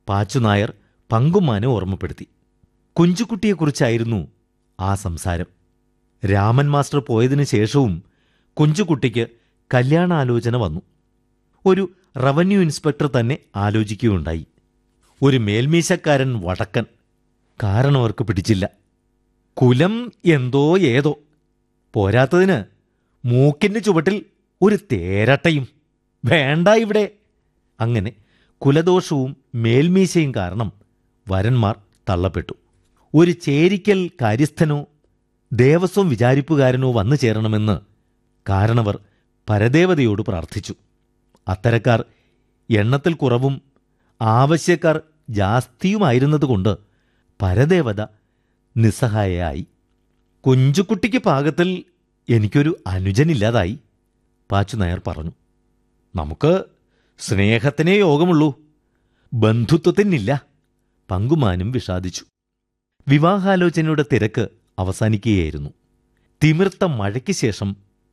പാച്ചുനായർ പങ്കുമാനെ ഓർമ്മപ്പെടുത്തി കുഞ്ചുകുട്ടിയെക്കുറിച്ചായിരുന്നു ആ സംസാരം രാമൻ മാസ്റ്റർ പോയതിനു ശേഷവും കുഞ്ചുകുട്ടിക്ക് കല്യാണാലോചന വന്നു ഒരു റവന്യൂ ഇൻസ്പെക്ടർ തന്നെ ആലോചിക്കുകയുണ്ടായി ഒരു മേൽമീശക്കാരൻ വടക്കൻ കാരണം അവർക്ക് പിടിച്ചില്ല കുലം എന്തോ ഏതോ പോരാത്തതിന് മൂക്കിന്റെ ചുവട്ടിൽ ഒരു തേരട്ടയും വേണ്ട ഇവിടെ അങ്ങനെ കുലദോഷവും മേൽമീശയും കാരണം വരന്മാർ തള്ളപ്പെട്ടു ഒരു ചേരിക്കൽ കാര്യസ്ഥനോ ദേവസ്വം വിചാരിപ്പുകാരനോ വന്നു ചേരണമെന്ന് കാരണവർ പരദേവതയോട് പ്രാർത്ഥിച്ചു അത്തരക്കാർ എണ്ണത്തിൽ കുറവും ആവശ്യക്കാർ ജാസ്തിയുമായിരുന്നതുകൊണ്ട് പരദേവത നിസ്സഹായയായി കുഞ്ചുകുട്ടിക്ക് പാകത്തിൽ എനിക്കൊരു അനുജനില്ലാതായി പാച്ചു നായർ പറഞ്ഞു നമുക്ക് സ്നേഹത്തിനേ യോഗമുള്ളൂ ബന്ധുത്വത്തിനില്ല പങ്കുമാനും വിഷാദിച്ചു വിവാഹാലോചനയുടെ തിരക്ക് അവസാനിക്കുകയായിരുന്നു തിമിർത്ത മഴയ്ക്ക് ശേഷം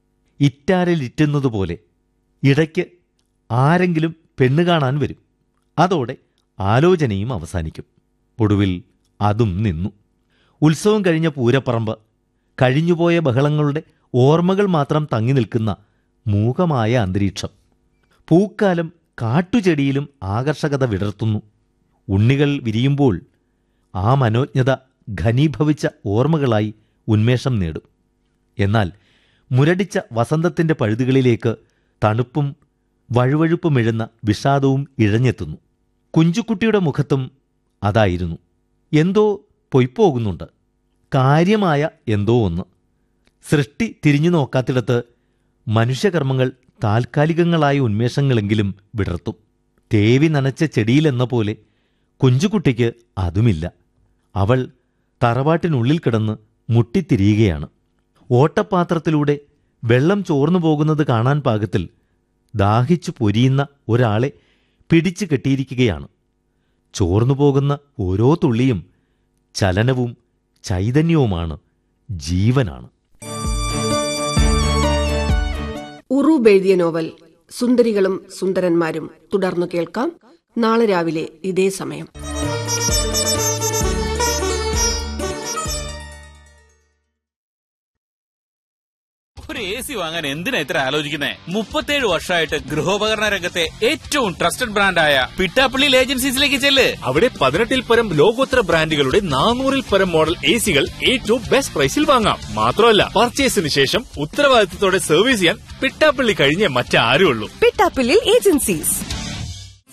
ഇറ്റാരലിറ്റുന്നതുപോലെ ഇടയ്ക്ക് ആരെങ്കിലും പെണ്ണ് കാണാൻ വരും അതോടെ ആലോചനയും അവസാനിക്കും ഒടുവിൽ അതും നിന്നു ഉത്സവം കഴിഞ്ഞ പൂരപ്പറമ്പ് കഴിഞ്ഞുപോയ ബഹളങ്ങളുടെ ഓർമ്മകൾ മാത്രം തങ്ങി നിൽക്കുന്ന മൂകമായ അന്തരീക്ഷം പൂക്കാലം കാട്ടുചെടിയിലും ആകർഷകത വിടർത്തുന്നു ഉണ്ണികൾ വിരിയുമ്പോൾ ആ മനോജ്ഞത ഘനീഭവിച്ച ഓർമ്മകളായി ഉന്മേഷം നേടും എന്നാൽ മുരടിച്ച വസന്തത്തിന്റെ പഴുതുകളിലേക്ക് തണുപ്പും വഴുവഴുപ്പുമിഴുന്ന വിഷാദവും ഇഴഞ്ഞെത്തുന്നു കുഞ്ചുകുട്ടിയുടെ മുഖത്തും അതായിരുന്നു എന്തോ പൊയ്പോകുന്നുണ്ട് കാര്യമായ എന്തോ ഒന്ന് സൃഷ്ടി തിരിഞ്ഞു നോക്കാത്തിടത്ത് മനുഷ്യകർമ്മങ്ങൾ താൽക്കാലികങ്ങളായ ഉന്മേഷങ്ങളെങ്കിലും വിടർത്തും തേവി നനച്ച ചെടിയിലെന്ന പോലെ കുഞ്ചുകുട്ടിക്ക് അതുമില്ല അവൾ തറവാട്ടിനുള്ളിൽ കിടന്ന് മുട്ടിത്തിരിയുകയാണ് ഓട്ടപാത്രത്തിലൂടെ വെള്ളം ചോർന്നു പോകുന്നത് കാണാൻ പാകത്തിൽ ദാഹിച്ചു പൊരിയുന്ന ഒരാളെ പിടിച്ചു കെട്ടിയിരിക്കുകയാണ് ചോർന്നു പോകുന്ന ഓരോ തുള്ളിയും ചലനവും ചൈതന്യവുമാണ് ജീവനാണ് ഉറൂബ് എഴുതിയ നോവൽ സുന്ദരികളും സുന്ദരന്മാരും തുടർന്നു കേൾക്കാം നാളെ രാവിലെ ഇതേ സമയം ഒരു എ സി വാങ്ങാൻ എന്തിനാ ഇത്ര ആലോചിക്കുന്നേ മുപ്പത്തേഴ് വർഷമായിട്ട് ഗൃഹോപകരണ രംഗത്തെ ഏറ്റവും ട്രസ്റ്റഡ് ബ്രാൻഡായ പിട്ടാപ്പള്ളി ഏജൻസീസിലേക്ക് ചെല്ല് അവിടെ പതിനെട്ടിൽ പരം ലോകോത്തര ബ്രാൻഡുകളുടെ നാനൂറിൽ പരം മോഡൽ എ സികൾ ഏറ്റവും ബെസ്റ്റ് പ്രൈസിൽ വാങ്ങാം മാത്രമല്ല പർച്ചേസിന് ശേഷം ഉത്തരവാദിത്തത്തോടെ സർവീസ് ചെയ്യാൻ പിട്ടാപ്പള്ളി കഴിഞ്ഞേ മറ്റാരും ഉള്ളൂ പിട്ടാപ്പിള്ളിൽ ഏജൻസീസ്